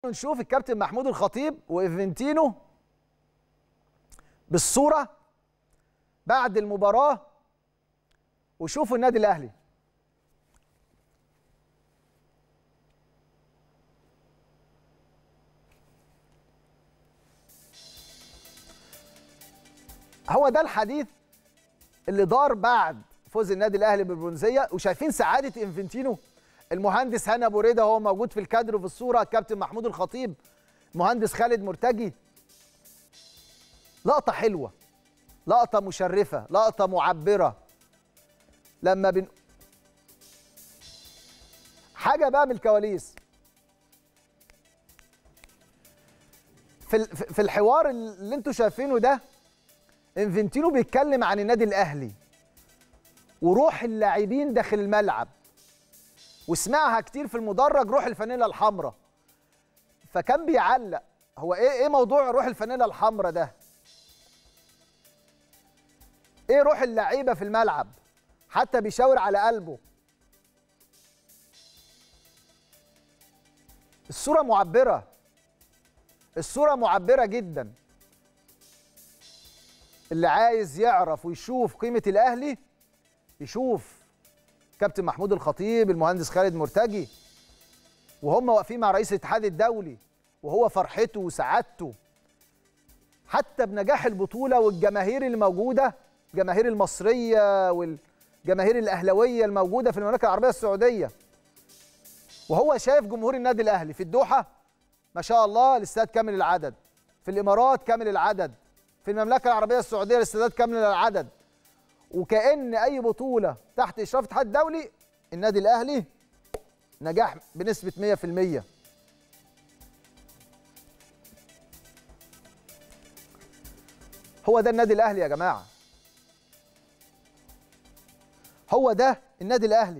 نشوف الكابتن محمود الخطيب وإيفنتينو بالصورة بعد المباراة وشوفوا النادي الأهلي هو ده الحديث اللي دار بعد فوز النادي الاهلي بالبرونزيه وشايفين سعاده انفنتينو المهندس هنا ابو ريده هو موجود في الكادر وفي الصوره الكابتن محمود الخطيب مهندس خالد مرتجي لقطه حلوه لقطه مشرفه لقطه معبره لما بن حاجه بقى من الكواليس في في الحوار اللي انتوا شايفينه ده انفنتينو بيتكلم عن النادي الاهلي وروح اللاعبين داخل الملعب وسمعها كتير في المدرج روح الفانيلا الحمراء فكان بيعلق هو ايه ايه موضوع روح الفانيلا الحمراء ده ايه روح اللعيبه في الملعب حتى بيشاور على قلبه الصوره معبره الصوره معبره جدا اللي عايز يعرف ويشوف قيمه الاهلي يشوف كابتن محمود الخطيب المهندس خالد مرتجي وهم واقفين مع رئيس الاتحاد الدولي وهو فرحته وسعادته حتى بنجاح البطوله والجماهير اللي موجوده الجماهير المصريه والجماهير الاهلاويه الموجوده في المملكه العربيه السعوديه وهو شايف جمهور النادي الاهلي في الدوحه ما شاء الله الاستاد كامل العدد في الامارات كامل العدد في المملكه العربيه السعوديه الاستادات كامل العدد وكأن أي بطولة تحت إشراف الاتحاد الدولي النادي الأهلي نجاح بنسبة 100% هو ده النادي الأهلي يا جماعة هو ده النادي الأهلي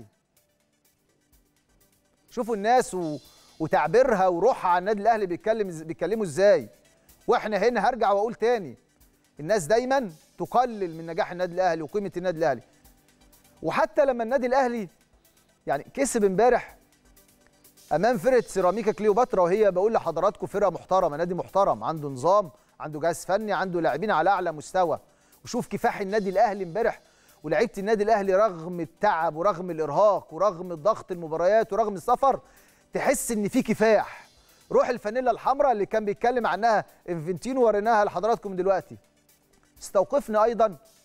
شوفوا الناس و... وتعبيرها وروحها على النادي الأهلي بيتكلم بيتكلموا إزاي واحنا هنا هرجع واقول تاني الناس دايما تقلل من نجاح النادي الاهلي وقيمه النادي الاهلي وحتى لما النادي الاهلي يعني كسب امبارح امام فرقه سيراميكا كليوباترا وهي بقول لحضراتكم فرقه محترمه نادي محترم عنده نظام عنده جهاز فني عنده لاعبين على اعلى مستوى وشوف كفاح النادي الاهلي امبارح ولعيبه النادي الاهلي رغم التعب ورغم الارهاق ورغم ضغط المباريات ورغم السفر تحس ان في كفاح روح الفانيلا الحمراء اللي كان بيتكلم عنها انفنتينو وريناها لحضراتكم دلوقتي استوقفنا ايضا